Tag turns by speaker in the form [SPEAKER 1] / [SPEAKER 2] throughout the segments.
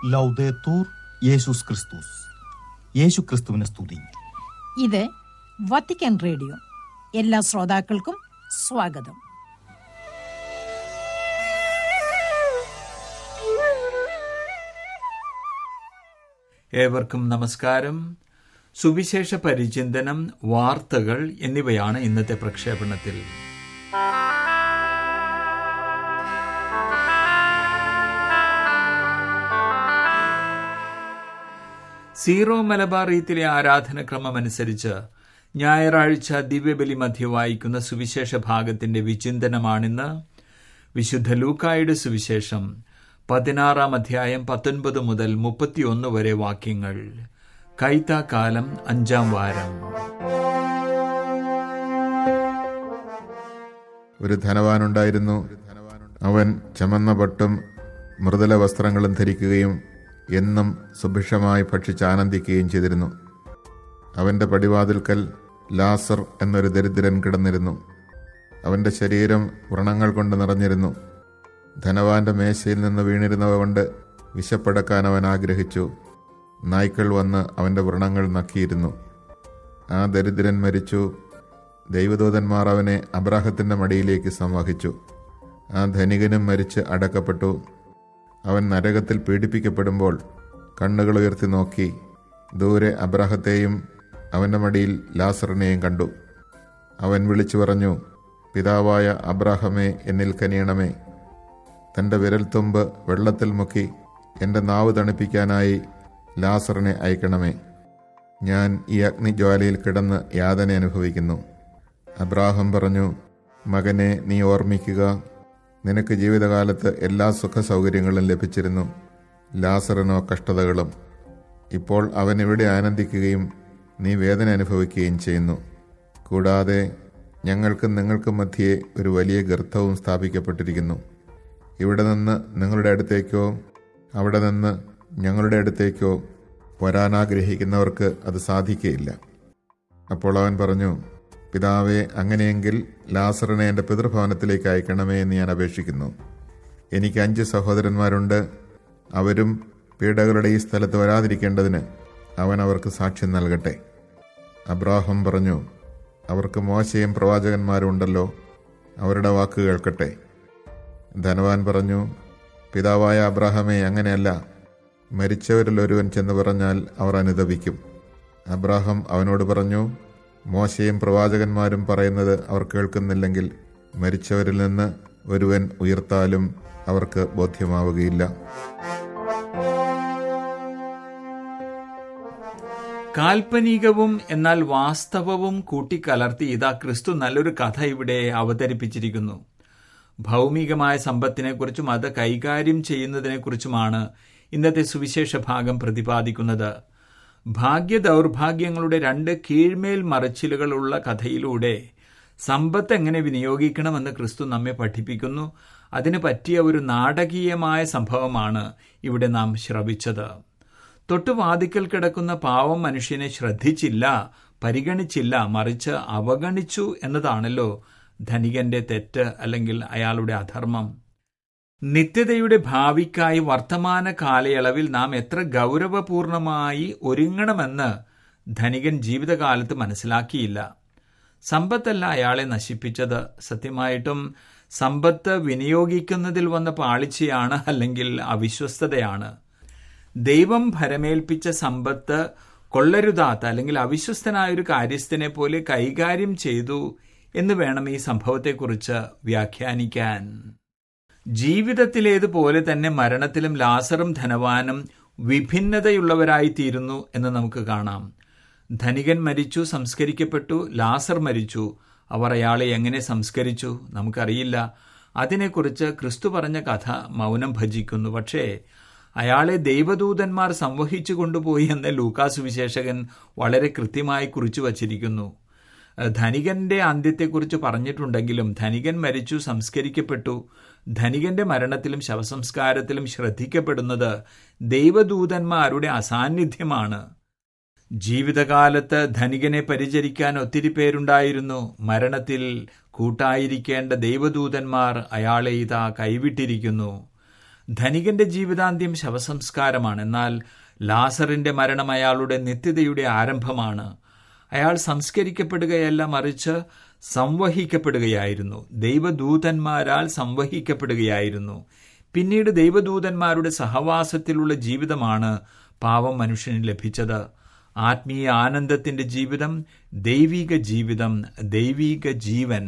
[SPEAKER 1] ലൗദേത്തൂർ യേശുസ് ക്രിസ്തുസ് യേശു ക്രിസ്തുവിനെ സ്തുതി
[SPEAKER 2] ഇത് വത്തിക്കാൻ റേഡിയോ എല്ലാ ശ്രോതാക്കൾക്കും സ്വാഗതം
[SPEAKER 3] ഏവർക്കും നമസ്കാരം സുവിശേഷ പരിചിന്തനം വാർത്തകൾ എന്നിവയാണ് ഇന്നത്തെ പ്രക്ഷേപണത്തിൽ സീറോ മലബാർ റീത്തിലെ ആരാധനക്രമം അനുസരിച്ച് ഞായറാഴ്ച ദിവ്യബലി മധ്യ വായിക്കുന്ന സുവിശേഷ ഭാഗത്തിന്റെ വിചിന്തനമാണിന്ന് വിശുദ്ധ ലൂക്കായുടെ സുവിശേഷം പതിനാറാം അധ്യായം പത്തൊൻപത് മുതൽ മുപ്പത്തിയൊന്ന് വരെ വാക്യങ്ങൾ കൈത്താക്കാലം അഞ്ചാം വാരം
[SPEAKER 4] ഒരു ധനവാനുണ്ടായിരുന്നു അവൻ ചമന്ന പട്ടും മൃദുല വസ്ത്രങ്ങളും ധരിക്കുകയും എന്നും സുഭിക്ഷമായി ഭക്ഷിച്ച് ആനന്ദിക്കുകയും ചെയ്തിരുന്നു അവന്റെ പടിവാതിൽക്കൽ ലാസർ എന്നൊരു ദരിദ്രൻ കിടന്നിരുന്നു അവന്റെ ശരീരം വ്രണങ്ങൾ കൊണ്ട് നിറഞ്ഞിരുന്നു ധനവാന്റെ മേശയിൽ നിന്ന് വീണിരുന്നവ കൊണ്ട് വിശപ്പടക്കാൻ അവൻ ആഗ്രഹിച്ചു നായ്ക്കൾ വന്ന് അവന്റെ വ്രണങ്ങൾ നക്കിയിരുന്നു ആ ദരിദ്രൻ മരിച്ചു ദൈവദൂതന്മാർ അവനെ അബ്രാഹത്തിന്റെ മടിയിലേക്ക് സംവഹിച്ചു ആ ധനികനും മരിച്ച് അടക്കപ്പെട്ടു അവൻ നരകത്തിൽ പീഡിപ്പിക്കപ്പെടുമ്പോൾ കണ്ണുകൾ ഉയർത്തി നോക്കി ദൂരെ അബ്രാഹത്തെയും അവന്റെ മടിയിൽ ലാസറിനെയും കണ്ടു അവൻ വിളിച്ചു പറഞ്ഞു പിതാവായ അബ്രാഹമേ എന്നിൽ കനിയണമേ തന്റെ വിരൽത്തുമ്പ് വെള്ളത്തിൽ മുക്കി എൻ്റെ നാവ് തണുപ്പിക്കാനായി ലാസറിനെ അയക്കണമേ ഞാൻ ഈ അഗ്നിജ്വാലയിൽ കിടന്ന് യാതന അനുഭവിക്കുന്നു അബ്രാഹം പറഞ്ഞു മകനെ നീ ഓർമ്മിക്കുക നിനക്ക് ജീവിതകാലത്ത് എല്ലാ സുഖ സൗകര്യങ്ങളും ലഭിച്ചിരുന്നു ലാസറിനോ കഷ്ടതകളും ഇപ്പോൾ അവൻ ഇവിടെ ആനന്ദിക്കുകയും നീ വേദന അനുഭവിക്കുകയും ചെയ്യുന്നു കൂടാതെ ഞങ്ങൾക്കും നിങ്ങൾക്കും മധ്യേ ഒരു വലിയ ഗർത്തവും സ്ഥാപിക്കപ്പെട്ടിരിക്കുന്നു ഇവിടെ നിന്ന് നിങ്ങളുടെ അടുത്തേക്കോ അവിടെ നിന്ന് ഞങ്ങളുടെ അടുത്തേക്കോ വരാനാഗ്രഹിക്കുന്നവർക്ക് അത് സാധിക്കുകയില്ല അപ്പോൾ അവൻ പറഞ്ഞു പിതാവെ അങ്ങനെയെങ്കിൽ ലാസറിനെ എൻ്റെ പിതൃഭവനത്തിലേക്ക് അയക്കണമേ എന്ന് ഞാൻ അപേക്ഷിക്കുന്നു എനിക്ക് അഞ്ച് സഹോദരന്മാരുണ്ട് അവരും പീഡകളുടെ ഈ സ്ഥലത്ത് വരാതിരിക്കേണ്ടതിന് അവൻ അവർക്ക് സാക്ഷ്യം നൽകട്ടെ അബ്രാഹം പറഞ്ഞു അവർക്ക് മോശയും പ്രവാചകന്മാരും ഉണ്ടല്ലോ അവരുടെ വാക്ക് കേൾക്കട്ടെ ധനവാൻ പറഞ്ഞു പിതാവായ അബ്രാഹമേ അങ്ങനെയല്ല മരിച്ചവരിൽ ഒരുവൻ ചെന്ന് പറഞ്ഞാൽ അവർ അനുദപിക്കും അബ്രാഹം അവനോട് പറഞ്ഞു മോശയും പ്രവാചകന്മാരും പറയുന്നത് അവർ കേൾക്കുന്നില്ലെങ്കിൽ മരിച്ചവരിൽ നിന്ന് ഒരുവൻ ഉയർത്താലും അവർക്ക് ബോധ്യമാവുകയില്ല
[SPEAKER 3] കാൽപ്പനികവും എന്നാൽ വാസ്തവവും കൂട്ടിക്കലർത്തി ഇതാ ക്രിസ്തു നല്ലൊരു കഥ ഇവിടെ അവതരിപ്പിച്ചിരിക്കുന്നു ഭൗമികമായ സമ്പത്തിനെക്കുറിച്ചും അത് കൈകാര്യം ചെയ്യുന്നതിനെക്കുറിച്ചുമാണ് ഇന്നത്തെ സുവിശേഷ ഭാഗം പ്രതിപാദിക്കുന്നത് ഭാഗ്യ ദൗർഭാഗ്യങ്ങളുടെ രണ്ട് കീഴ്മേൽ മറച്ചിലുകളുള്ള കഥയിലൂടെ സമ്പത്ത് എങ്ങനെ വിനിയോഗിക്കണമെന്ന് ക്രിസ്തു നമ്മെ പഠിപ്പിക്കുന്നു അതിന് പറ്റിയ ഒരു നാടകീയമായ സംഭവമാണ് ഇവിടെ നാം ശ്രവിച്ചത് തൊട്ടുവാതിക്കൽ കിടക്കുന്ന പാവം മനുഷ്യനെ ശ്രദ്ധിച്ചില്ല പരിഗണിച്ചില്ല മറിച്ച് അവഗണിച്ചു എന്നതാണല്ലോ ധനികന്റെ തെറ്റ് അല്ലെങ്കിൽ അയാളുടെ അധർമ്മം നിത്യതയുടെ ഭാവിക്കായി വർത്തമാന കാലയളവിൽ നാം എത്ര ഗൗരവപൂർണമായി ഒരുങ്ങണമെന്ന് ധനികൻ ജീവിതകാലത്ത് മനസ്സിലാക്കിയില്ല സമ്പത്തല്ല അയാളെ നശിപ്പിച്ചത് സത്യമായിട്ടും സമ്പത്ത് വിനിയോഗിക്കുന്നതിൽ വന്ന പാളിച്ചയാണ് അല്ലെങ്കിൽ അവിശ്വസ്തതയാണ് ദൈവം ഭരമേൽപ്പിച്ച സമ്പത്ത് കൊള്ളരുതാത്ത അല്ലെങ്കിൽ അവിശ്വസ്തനായ ഒരു കാര്യസ്ഥനെ പോലെ കൈകാര്യം ചെയ്തു എന്ന് വേണം ഈ സംഭവത്തെക്കുറിച്ച് വ്യാഖ്യാനിക്കാൻ ജീവിതത്തിലേതുപോലെ തന്നെ മരണത്തിലും ലാസറും ധനവാനും വിഭിന്നതയുള്ളവരായിത്തീരുന്നു എന്ന് നമുക്ക് കാണാം ധനികൻ മരിച്ചു സംസ്കരിക്കപ്പെട്ടു ലാസർ മരിച്ചു അവർ അയാളെ എങ്ങനെ സംസ്കരിച്ചു നമുക്കറിയില്ല അതിനെക്കുറിച്ച് ക്രിസ്തു പറഞ്ഞ കഥ മൗനം ഭജിക്കുന്നു പക്ഷേ അയാളെ ദൈവദൂതന്മാർ സംവഹിച്ചു കൊണ്ടുപോയി എന്ന് ലൂക്കാസ് വിശേഷകൻ വളരെ കൃത്യമായി കുറിച്ചു വച്ചിരിക്കുന്നു ധനികന്റെ അന്ത്യത്തെക്കുറിച്ച് പറഞ്ഞിട്ടുണ്ടെങ്കിലും ധനികൻ മരിച്ചു സംസ്കരിക്കപ്പെട്ടു ധനികന്റെ മരണത്തിലും ശവസംസ്കാരത്തിലും ശ്രദ്ധിക്കപ്പെടുന്നത് ദൈവദൂതന്മാരുടെ അസാന്നിധ്യമാണ് ജീവിതകാലത്ത് ധനികനെ പരിചരിക്കാൻ ഒത്തിരി പേരുണ്ടായിരുന്നു മരണത്തിൽ കൂട്ടായിരിക്കേണ്ട ദൈവദൂതന്മാർ അയാളെ ഇതാ കൈവിട്ടിരിക്കുന്നു ധനികന്റെ ജീവിതാന്ത്യം ശവസംസ്കാരമാണ് എന്നാൽ ലാസറിന്റെ മരണം അയാളുടെ നിത്യതയുടെ ആരംഭമാണ് അയാൾ സംസ്കരിക്കപ്പെടുകയല്ല മറിച്ച് സംവഹിക്കപ്പെടുകയായിരുന്നു ദൈവദൂതന്മാരാൽ സംവഹിക്കപ്പെടുകയായിരുന്നു പിന്നീട് ദൈവദൂതന്മാരുടെ സഹവാസത്തിലുള്ള ജീവിതമാണ് പാവം മനുഷ്യന് ലഭിച്ചത് ആത്മീയ ആനന്ദത്തിന്റെ ജീവിതം ദൈവിക ജീവിതം ദൈവിക ജീവൻ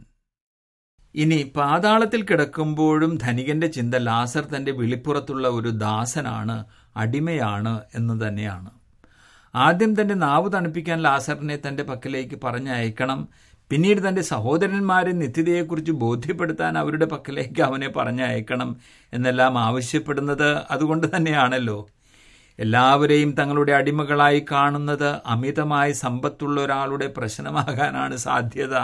[SPEAKER 3] ഇനി പാതാളത്തിൽ കിടക്കുമ്പോഴും ധനികന്റെ ചിന്ത ലാസർ തന്റെ വിളിപ്പുറത്തുള്ള ഒരു ദാസനാണ് അടിമയാണ് എന്ന് തന്നെയാണ് ആദ്യം തന്റെ നാവ് തണുപ്പിക്കാൻ ലാസറിനെ തന്റെ പക്കലേക്ക് പറഞ്ഞയക്കണം പിന്നീട് തന്റെ സഹോദരന്മാരെ നിത്യതയെക്കുറിച്ച് ബോധ്യപ്പെടുത്താൻ അവരുടെ പക്കലേക്ക് അവനെ പറഞ്ഞയക്കണം എന്നെല്ലാം ആവശ്യപ്പെടുന്നത് അതുകൊണ്ട് തന്നെയാണല്ലോ എല്ലാവരെയും തങ്ങളുടെ അടിമകളായി കാണുന്നത് അമിതമായ സമ്പത്തുള്ള ഒരാളുടെ പ്രശ്നമാകാനാണ് സാധ്യത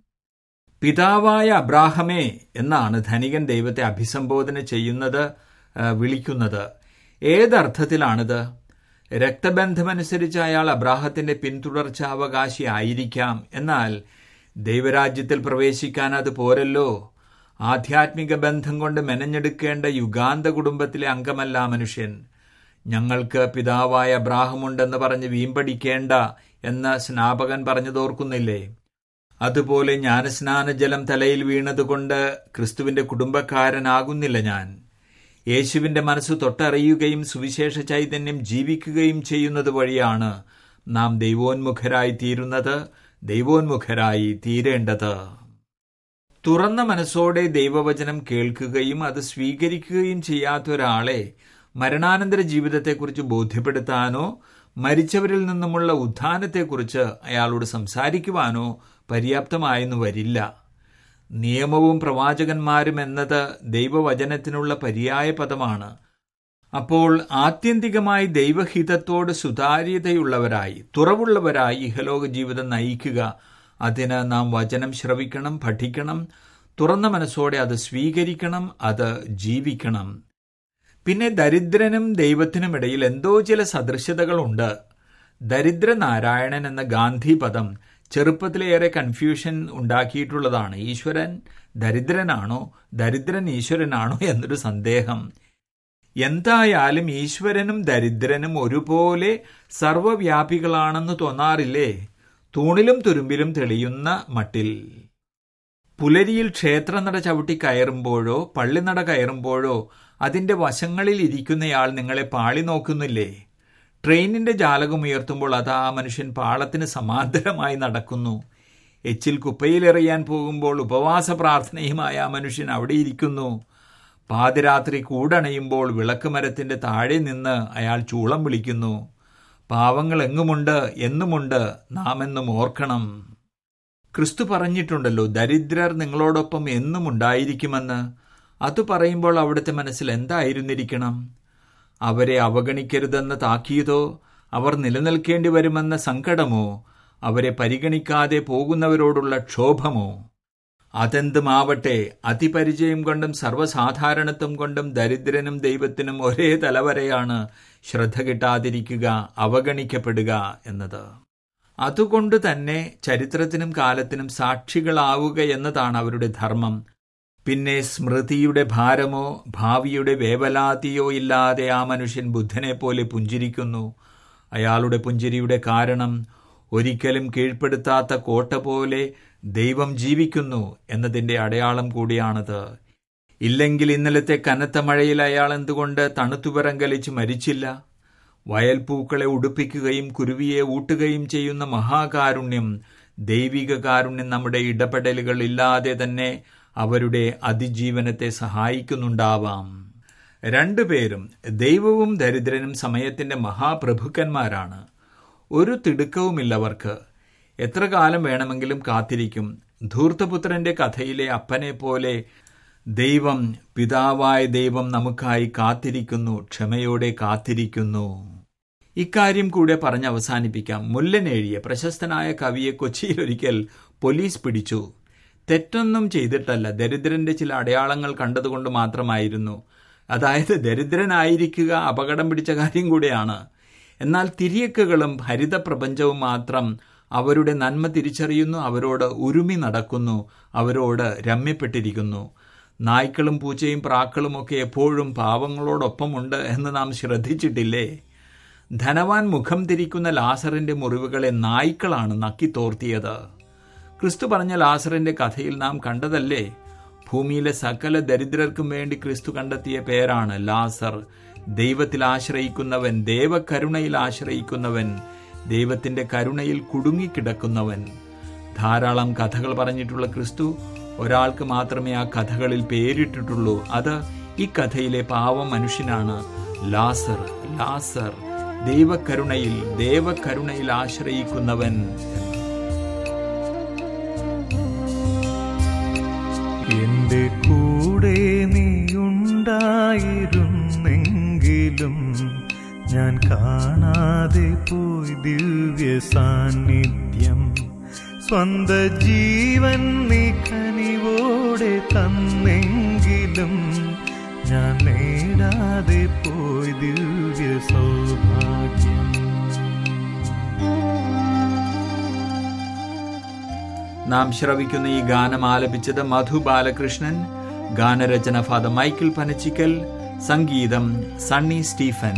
[SPEAKER 3] പിതാവായ അബ്രാഹമേ എന്നാണ് ധനികൻ ദൈവത്തെ അഭിസംബോധന ചെയ്യുന്നത് വിളിക്കുന്നത് ഏതർത്ഥത്തിലാണിത് രക്തബന്ധമനുസരിച്ച് അയാൾ അബ്രാഹത്തിന്റെ പിന്തുടർച്ചാവകാശി ആയിരിക്കാം എന്നാൽ ദൈവരാജ്യത്തിൽ പ്രവേശിക്കാൻ അത് പോരല്ലോ ആധ്യാത്മിക ബന്ധം കൊണ്ട് മെനഞ്ഞെടുക്കേണ്ട യുഗാന്ത കുടുംബത്തിലെ അംഗമല്ല മനുഷ്യൻ ഞങ്ങൾക്ക് പിതാവായ അബ്രാഹമുണ്ടെന്ന് പറഞ്ഞ് വീമ്പടിക്കേണ്ട എന്ന് സ്നാപകൻ പറഞ്ഞതോർക്കുന്നില്ലേ അതുപോലെ ജ്ഞാനസ്നാനജലം തലയിൽ വീണതുകൊണ്ട് ക്രിസ്തുവിന്റെ കുടുംബക്കാരനാകുന്നില്ല ഞാൻ യേശുവിന്റെ മനസ്സ് തൊട്ടറിയുകയും സുവിശേഷ ചൈതന്യം ജീവിക്കുകയും ചെയ്യുന്നത് വഴിയാണ് നാം ദൈവോന്മുഖരായി തീരുന്നത് ദൈവോന്മുഖരായി തീരേണ്ടത് തുറന്ന മനസ്സോടെ ദൈവവചനം കേൾക്കുകയും അത് സ്വീകരിക്കുകയും ചെയ്യാത്ത ഒരാളെ മരണാനന്തര ജീവിതത്തെക്കുറിച്ച് ബോധ്യപ്പെടുത്താനോ മരിച്ചവരിൽ നിന്നുമുള്ള ഉത്ഥാനത്തെക്കുറിച്ച് അയാളോട് സംസാരിക്കുവാനോ പര്യാപ്തമായെന്ന് വരില്ല നിയമവും പ്രവാചകന്മാരും എന്നത് ദൈവവചനത്തിനുള്ള പര്യായ പദമാണ് അപ്പോൾ ആത്യന്തികമായി ദൈവഹിതത്തോട് സുതാര്യതയുള്ളവരായി തുറവുള്ളവരായി ഇഹലോക ജീവിതം നയിക്കുക അതിന് നാം വചനം ശ്രവിക്കണം പഠിക്കണം തുറന്ന മനസ്സോടെ അത് സ്വീകരിക്കണം അത് ജീവിക്കണം പിന്നെ ദരിദ്രനും ദൈവത്തിനും ഇടയിൽ എന്തോ ചില സദൃശ്യതകളുണ്ട് ദരിദ്രനാരായണൻ എന്ന ഗാന്ധി പദം ചെറുപ്പത്തിലേറെ കൺഫ്യൂഷൻ ഉണ്ടാക്കിയിട്ടുള്ളതാണ് ഈശ്വരൻ ദരിദ്രനാണോ ദരിദ്രൻ ഈശ്വരനാണോ എന്നൊരു സന്ദേഹം എന്തായാലും ഈശ്വരനും ദരിദ്രനും ഒരുപോലെ സർവവ്യാപികളാണെന്ന് തോന്നാറില്ലേ തൂണിലും തുരുമ്പിലും തെളിയുന്ന മട്ടിൽ പുലരിയിൽ ക്ഷേത്രനട ചവിട്ടി കയറുമ്പോഴോ പള്ളിനട കയറുമ്പോഴോ അതിന്റെ വശങ്ങളിൽ ഇരിക്കുന്നയാൾ നിങ്ങളെ പാളി നോക്കുന്നില്ലേ ട്രെയിനിന്റെ ജാലകം ഉയർത്തുമ്പോൾ അത് ആ മനുഷ്യൻ പാളത്തിന് സമാന്തരമായി നടക്കുന്നു എച്ചിൽ കുപ്പയിലെറിയാൻ പോകുമ്പോൾ ഉപവാസ പ്രാർത്ഥനയുമായ ആ മനുഷ്യൻ അവിടെ ഇരിക്കുന്നു പാതിരാത്രി കൂടണയുമ്പോൾ വിളക്കുമരത്തിന്റെ താഴെ നിന്ന് അയാൾ ചൂളം വിളിക്കുന്നു പാവങ്ങൾ എങ്ങുമുണ്ട് എന്നുമുണ്ട് നാം എന്നും ഓർക്കണം ക്രിസ്തു പറഞ്ഞിട്ടുണ്ടല്ലോ ദരിദ്രർ നിങ്ങളോടൊപ്പം എന്നും ഉണ്ടായിരിക്കുമെന്ന് അത് പറയുമ്പോൾ അവിടുത്തെ മനസ്സിൽ എന്തായിരുന്നിരിക്കണം അവരെ അവഗണിക്കരുതെന്ന താക്കീതോ അവർ നിലനിൽക്കേണ്ടി വരുമെന്ന സങ്കടമോ അവരെ പരിഗണിക്കാതെ പോകുന്നവരോടുള്ള ക്ഷോഭമോ അതെന്തുമാവട്ടെ അതിപരിചയം കൊണ്ടും സർവ്വസാധാരണത്വം കൊണ്ടും ദരിദ്രനും ദൈവത്തിനും ഒരേ തലവരെയാണ് ശ്രദ്ധ കിട്ടാതിരിക്കുക അവഗണിക്കപ്പെടുക എന്നത് അതുകൊണ്ട് തന്നെ ചരിത്രത്തിനും കാലത്തിനും സാക്ഷികളാവുക എന്നതാണ് അവരുടെ ധർമ്മം പിന്നെ സ്മൃതിയുടെ ഭാരമോ ഭാവിയുടെ വേവലാതിയോ ഇല്ലാതെ ആ മനുഷ്യൻ ബുദ്ധനെ പോലെ പുഞ്ചിരിക്കുന്നു അയാളുടെ പുഞ്ചിരിയുടെ കാരണം ഒരിക്കലും കീഴ്പ്പെടുത്താത്ത കോട്ട പോലെ ദൈവം ജീവിക്കുന്നു എന്നതിന്റെ അടയാളം കൂടിയാണത് ഇല്ലെങ്കിൽ ഇന്നലത്തെ കനത്ത മഴയിൽ അയാൾ എന്തുകൊണ്ട് തണുത്തുപരങ്കലിച്ച് മരിച്ചില്ല വയൽപ്പൂക്കളെ ഉടുപ്പിക്കുകയും കുരുവിയെ ഊട്ടുകയും ചെയ്യുന്ന മഹാകാരുണ്യം ദൈവിക കാരുണ്യം നമ്മുടെ ഇടപെടലുകൾ ഇല്ലാതെ തന്നെ അവരുടെ അതിജീവനത്തെ സഹായിക്കുന്നുണ്ടാവാം രണ്ടുപേരും ദൈവവും ദരിദ്രനും സമയത്തിന്റെ മഹാപ്രഭുക്കന്മാരാണ് ഒരു തിടുക്കവുമില്ലവർക്ക് എത്ര കാലം വേണമെങ്കിലും കാത്തിരിക്കും ധൂർത്തപുത്രന്റെ കഥയിലെ അപ്പനെ പോലെ ദൈവം പിതാവായ ദൈവം നമുക്കായി കാത്തിരിക്കുന്നു ക്ഷമയോടെ കാത്തിരിക്കുന്നു ഇക്കാര്യം കൂടെ പറഞ്ഞ് അവസാനിപ്പിക്കാം മുല്ലനെഴിയ പ്രശസ്തനായ കവിയെ കൊച്ചിയിൽ ഒരിക്കൽ പോലീസ് പിടിച്ചു തെറ്റൊന്നും ചെയ്തിട്ടല്ല ദരിദ്രന്റെ ചില അടയാളങ്ങൾ കണ്ടതുകൊണ്ട് മാത്രമായിരുന്നു അതായത് ദരിദ്രനായിരിക്കുക അപകടം പിടിച്ച കാര്യം കൂടെയാണ് എന്നാൽ തിരിയക്കുകളും ഹരിത പ്രപഞ്ചവും മാത്രം അവരുടെ നന്മ തിരിച്ചറിയുന്നു അവരോട് ഉരുമി നടക്കുന്നു അവരോട് രമ്യപ്പെട്ടിരിക്കുന്നു നായ്ക്കളും പൂച്ചയും പ്രാക്കളും ഒക്കെ എപ്പോഴും പാവങ്ങളോടൊപ്പമുണ്ട് എന്ന് നാം ശ്രദ്ധിച്ചിട്ടില്ലേ ധനവാൻ മുഖം തിരിക്കുന്ന ലാസറിന്റെ മുറിവുകളെ നായ്ക്കളാണ് നക്കിത്തോർത്തിയത് ക്രിസ്തു പറഞ്ഞ ലാസറിന്റെ കഥയിൽ നാം കണ്ടതല്ലേ ഭൂമിയിലെ സകല ദരിദ്രർക്കും വേണ്ടി ക്രിസ്തു കണ്ടെത്തിയ പേരാണ് ലാസർ ദൈവത്തിൽ ആശ്രയിക്കുന്നവൻ ദേവകരുണയിൽ ആശ്രയിക്കുന്നവൻ ദൈവത്തിന്റെ കരുണയിൽ കുടുങ്ങിക്കിടക്കുന്നവൻ ധാരാളം കഥകൾ പറഞ്ഞിട്ടുള്ള ക്രിസ്തു ഒരാൾക്ക് മാത്രമേ ആ കഥകളിൽ പേരിട്ടിട്ടുള്ളൂ അത് ഈ കഥയിലെ പാവം മനുഷ്യനാണ് ലാസർ ലാസർ ദൈവകരുണയിൽ ദേവകരുണയിൽ ആശ്രയിക്കുന്നവൻ
[SPEAKER 5] എന്റെ കൂടെ നീയുണ്ടായിരുന്നെങ്കിലും ഞാൻ കാണാതെ പോയി ദിവ്യ സാന്നിധ്യം സ്വന്ത ജീവൻ നീ കനിവോടെ തന്നെങ്കിലും ഞാൻ നേടാതെ പോയി ദിവ്യ സൗഭാഗ്യം
[SPEAKER 3] നാം ശ്രവിക്കുന്ന ഈ ഗാനം ആലപിച്ചത് മധു ബാലകൃഷ്ണൻ ഗാനരചന ഫാദർ മൈക്കിൾ പനച്ചിക്കൽ സംഗീതം സണ്ണി സ്റ്റീഫൻ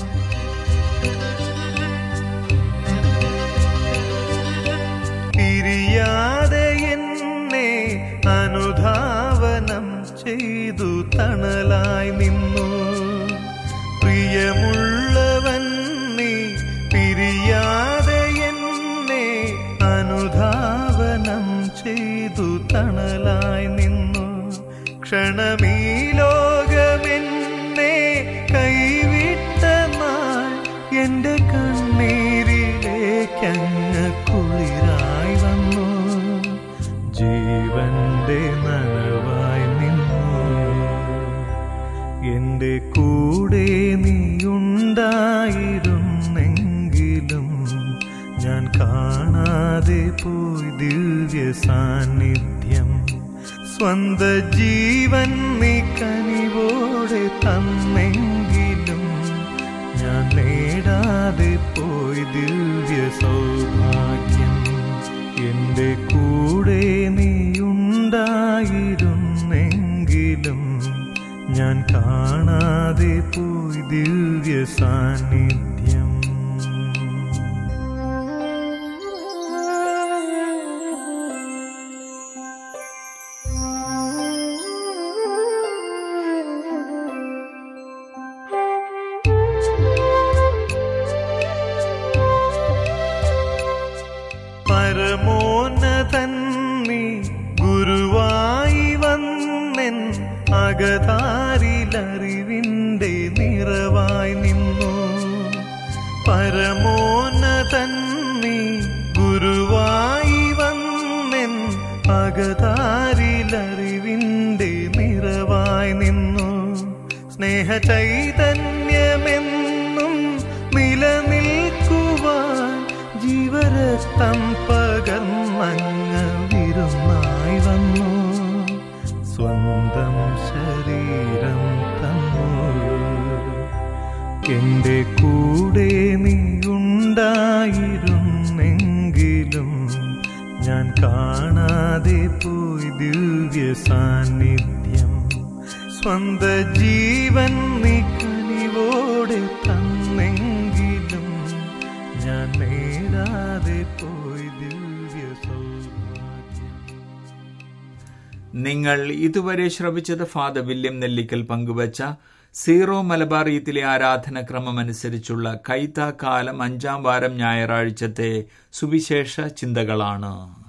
[SPEAKER 5] പിരിയാതെ എന്നെ അനുധാവനം ചെയ്തു തണലായി നിന്നു പ്രിയമുള്ളവൻ നീ പിരിയാതെ എന്നെ അനുധാവനം ചെയ്തു തണലായി നിന്നു ക്ഷണമീ ലോകമെന്നെ കൈവിട്ട നാൾ എന്റെ കണ്ണീരിലേക്കങ്ങ് കുളിരായി വന്നു ജീവന്റെ നനവായി നിന്നു എന്റെ കൂടെ നീയുണ്ടായിരുന്നെങ്കിലും ഞാൻ കാണാതെ പോയി ദിവ്യ സാന്നിധ്യം സ്വന്ത ജീവൻ നീ കനിവോടെ തന്നെങ്കിലും ഞാൻ നേടാതെ പോയി ദിവ്യ സൗഭാഗ്യം എന്റെ കൂടെ നീയുണ്ടായിരുന്നെങ്കിലും ഞാൻ കാണാതെ പോയി ദിവ്യ സാന്നിധ്യം പരമോന്നതൻ നീ ഗുരുവായി വന്നെൻ അകതാരിലറിവിൻ്റെ നിറവായി നിന്നു പരമോന്നതൻ നീ ഗുരുവായി വന്നെൻ അകതാരിലറിവിൻ്റെ നിറവായി നിന്നു സ്നേഹ ചൈതന്യമെന്നും നിലനിൽക്കുവാൻ ജീവരക്തം പകർന്നങ്ങ് വിരുന്നായി വന്നു സ്വന്തം ശരീരം തന്നു എന്റെ കൂടെ നീയുണ്ടായിരുന്നെങ്കിലും ഞാൻ കാണാതെ പോയി ദിവ്യ സാന്നിധ്യം സ്വന്ത ജീവൻ നീ കനിവോടെ തന്നെങ്കിലും ഞാൻ നേടാതെ പോയി ദിവ്യ സൗഭാഗ്യം
[SPEAKER 3] നിങ്ങൾ ഇതുവരെ ശ്രവിച്ചത് ഫാദർ വില്യം നെല്ലിക്കൽ പങ്കുവച്ച സീറോ മലബാർ ഈത്തിലെ ആരാധനക്രമമനുസരിച്ചുള്ള കൈത്താക്കാലം അഞ്ചാം വാരം ഞായറാഴ്ചത്തെ സുവിശേഷ ചിന്തകളാണ്